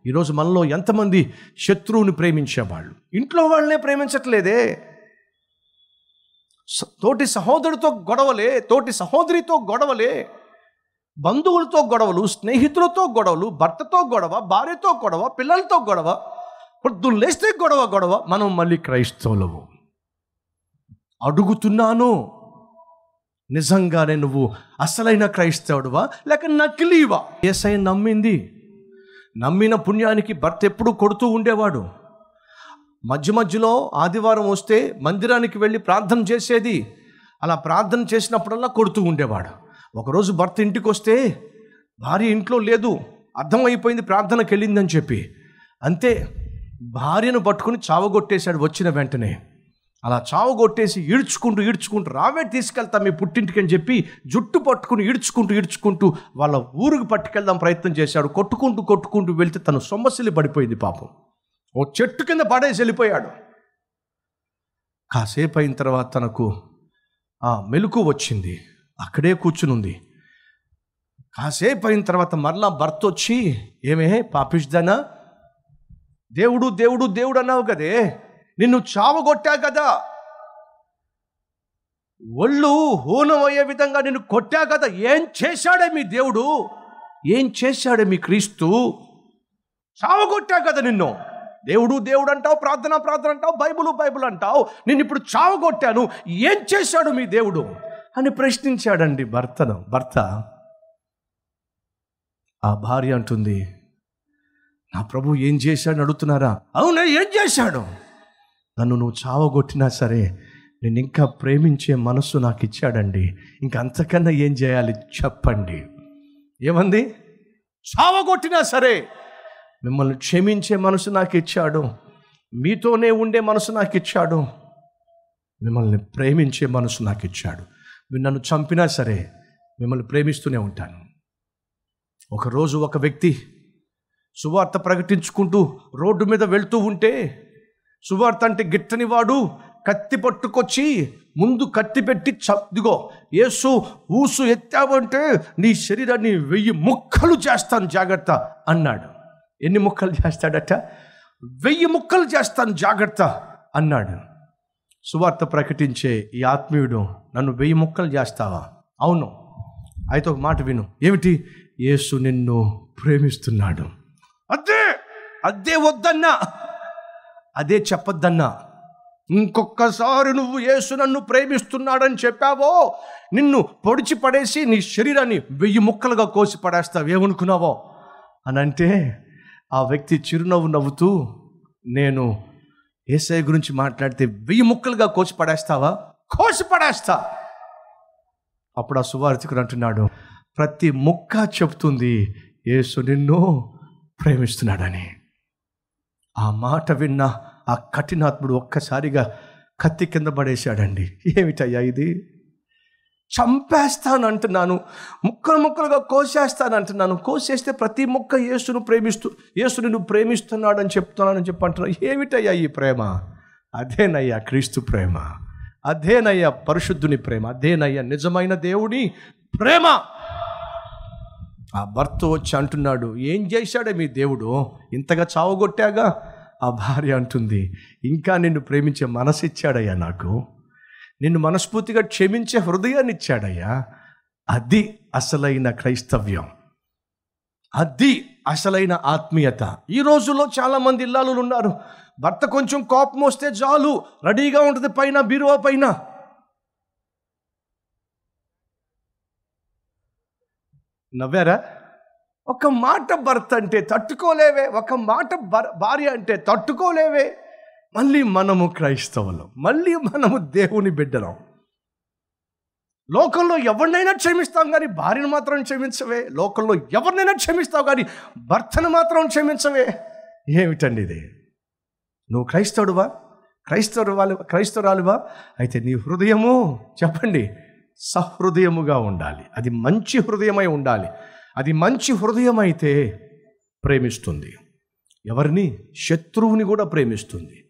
ఈరోజు మనలో ఎంతమంది శత్రువుని ప్రేమించేవాళ్ళు ఇంట్లో వాళ్ళనే ప్రేమించట్లేదే స- తోటి సహోదరుడితో గొడవలే తోటి సహోదరితో గొడవలే బంధువులతో గొడవలు స్నేహితులతో గొడవలు భర్తతో గొడవ భార్యతో గొడవ పిల్లలతో గొడవ పొద్దున్న లేస్తే గొడవ గొడవ మనం మళ్ళీ క్రైస్తవులము అడుగుతున్నాను నిజంగానే నువ్వు అసలైన క్రైస్తవుడువా లేక నకిలీవా ఏసై నమ్మింది నమ్మిన పుణ్యానికి భర్త ఎప్పుడూ కొడుతూ ఉండేవాడు మధ్య మధ్యలో ఆదివారం వస్తే మందిరానికి వెళ్ళి ప్రార్థన చేసేది అలా ప్రార్థన చేసినప్పుడల్లా కొడుతూ ఉండేవాడు ఒకరోజు భర్త ఇంటికి వస్తే భార్య ఇంట్లో లేదు అర్థమైపోయింది ప్రార్థనకి వెళ్ళిందని చెప్పి అంతే భార్యను పట్టుకుని చావగొట్టేశాడు వచ్చిన వెంటనే అలా చావగొట్టేసి ఈడ్చుకుంటూ ఈడ్చుకుంటూ రావే తీసుకెళ్తాం మీ పుట్టింటికి అని చెప్పి జుట్టు పట్టుకుని ఈడ్చుకుంటూ ఈడ్చుకుంటూ వాళ్ళ ఊరికి పట్టుకెళ్దాం ప్రయత్నం చేశాడు కొట్టుకుంటూ కొట్టుకుంటూ వెళ్తే తను సొమ్మసిల్లి పడిపోయింది పాపం ఓ చెట్టు కింద పడేసి వెళ్ళిపోయాడు కాసేపు అయిన తర్వాత తనకు ఆ మెలకు వచ్చింది అక్కడే కూర్చునుంది కాసేపు అయిన తర్వాత మరలా భర్త వచ్చి ఏమే పాపిష్దానా దేవుడు దేవుడు దేవుడు అన్నావు కదే నిన్ను చావగొట్టా కదా ఒళ్ళు హూనమయ్యే విధంగా నిన్ను కొట్టా కదా ఏం చేశాడే మీ దేవుడు ఏం చేశాడే మీ క్రీస్తు చావగొట్టా కదా నిన్ను దేవుడు దేవుడు అంటావు ప్రార్థన ప్రార్థన అంటావు బైబుల్ బైబుల్ అంటావు నేను ఇప్పుడు చావగొట్టాను ఏం చేశాడు మీ దేవుడు అని ప్రశ్నించాడండి భర్తను భర్త ఆ భార్య అంటుంది నా ప్రభు ఏం చేశాడు అడుగుతున్నారా అవునా ఏం చేశాడు నన్ను నువ్వు చావగొట్టినా సరే నేను ఇంకా ప్రేమించే మనస్సు నాకు ఇచ్చాడండి ఇంకా అంతకన్నా ఏం చేయాలి చెప్పండి ఏమంది చావగొట్టినా సరే మిమ్మల్ని క్షమించే మనసు నాకు ఇచ్చాడు మీతోనే ఉండే మనసు నాకు ఇచ్చాడు మిమ్మల్ని ప్రేమించే మనసు నాకు ఇచ్చాడు మీరు నన్ను చంపినా సరే మిమ్మల్ని ప్రేమిస్తూనే ఉంటాను ఒకరోజు ఒక వ్యక్తి సువార్త ప్రకటించుకుంటూ రోడ్డు మీద వెళ్తూ ఉంటే సువార్త అంటే గిట్టని వాడు కత్తి పట్టుకొచ్చి ముందు కత్తి పెట్టి చదిగో యేసు ఊసు ఎత్తావంటే నీ శరీరాన్ని వెయ్యి ముక్కలు చేస్తాను జాగ్రత్త అన్నాడు ఎన్ని ముక్కలు చేస్తాడట వెయ్యి ముక్కలు చేస్తాను జాగ్రత్త అన్నాడు సువార్త ప్రకటించే ఈ ఆత్మీయుడు నన్ను వెయ్యి ముక్కలు చేస్తావా అవును అయితే ఒక మాట విను ఏమిటి యేసు నిన్ను ప్రేమిస్తున్నాడు అదే అదే వద్దన్నా అదే చెప్పొద్దన్నా ఇంకొక్కసారి నువ్వు యేసు నన్ను ప్రేమిస్తున్నాడని చెప్పావో నిన్ను పొడిచి పడేసి నీ శరీరాన్ని వెయ్యి ముక్కలుగా కోసి పడేస్తావు ఏమనుకున్నావో అని అంటే ఆ వ్యక్తి చిరునవ్వు నవ్వుతూ నేను ఏసఐ గురించి మాట్లాడితే వెయ్యి ముక్కలుగా కోసి పడేస్తావా కోసి పడేస్తా అప్పుడు ఆ సువార్థికుడు అంటున్నాడు ప్రతి ముక్క చెప్తుంది యేసు నిన్ను ప్రేమిస్తున్నాడని ఆ మాట విన్న ఆ కఠినాత్ముడు ఒక్కసారిగా కత్తి కింద పడేశాడండి ఏమిటయ్యా ఇది చంపేస్తాను అంటున్నాను ముక్కలు ముక్కలుగా కోసేస్తాను అంటున్నాను కోసేస్తే ప్రతి ముక్క యేసును ప్రేమిస్తూ యేసుని నువ్వు ప్రేమిస్తున్నాడని చెప్తున్నానని చెప్పి అంటున్నావు ఏమిటయ్యా ఈ ప్రేమ అదేనయ్యా క్రీస్తు ప్రేమ అదేనయ్యా పరిశుద్ధుని ప్రేమ అదేనయ్యా నిజమైన దేవుని ప్రేమ ఆ భర్త వచ్చి అంటున్నాడు ఏం చేశాడే మీ దేవుడు ఇంతగా చావగొట్టాగా ఆ భార్య అంటుంది ఇంకా నిన్ను ప్రేమించే మనసు ఇచ్చాడయ్యా నాకు నిన్ను మనస్ఫూర్తిగా క్షమించే హృదయాన్ని ఇచ్చాడయ్యా అది అసలైన క్రైస్తవ్యం అది అసలైన ఆత్మీయత ఈ రోజుల్లో చాలామంది ఇల్లాలు ఉన్నారు భర్త కొంచెం కోపం వస్తే చాలు రెడీగా ఉంటుంది పైన బీరువా పైన నవ్వారా ఒక మాట భర్త అంటే తట్టుకోలేవే ఒక మాట భర్- భార్య అంటే తట్టుకోలేవే మళ్ళీ మనము క్రైస్తవులం మళ్ళీ మనము దేవుని బిడ్డలం లోకంలో ఎవరినైనా క్షమిస్తాం కానీ భార్యను మాత్రం క్షమించవే లోకంలో ఎవరినైనా క్షమిస్తావు కానీ భర్తను మాత్రం క్షమించవే ఏమిటండి ఇది నువ్వు క్రైస్తవుడువా క్రైస్తవుడు వాళ్ళు క్రైస్తవురాలువా అయితే నీ హృదయము చెప్పండి సహృదయముగా ఉండాలి అది మంచి హృదయమై ఉండాలి అది మంచి హృదయం అయితే ప్రేమిస్తుంది ఎవరిని శత్రువుని కూడా ప్రేమిస్తుంది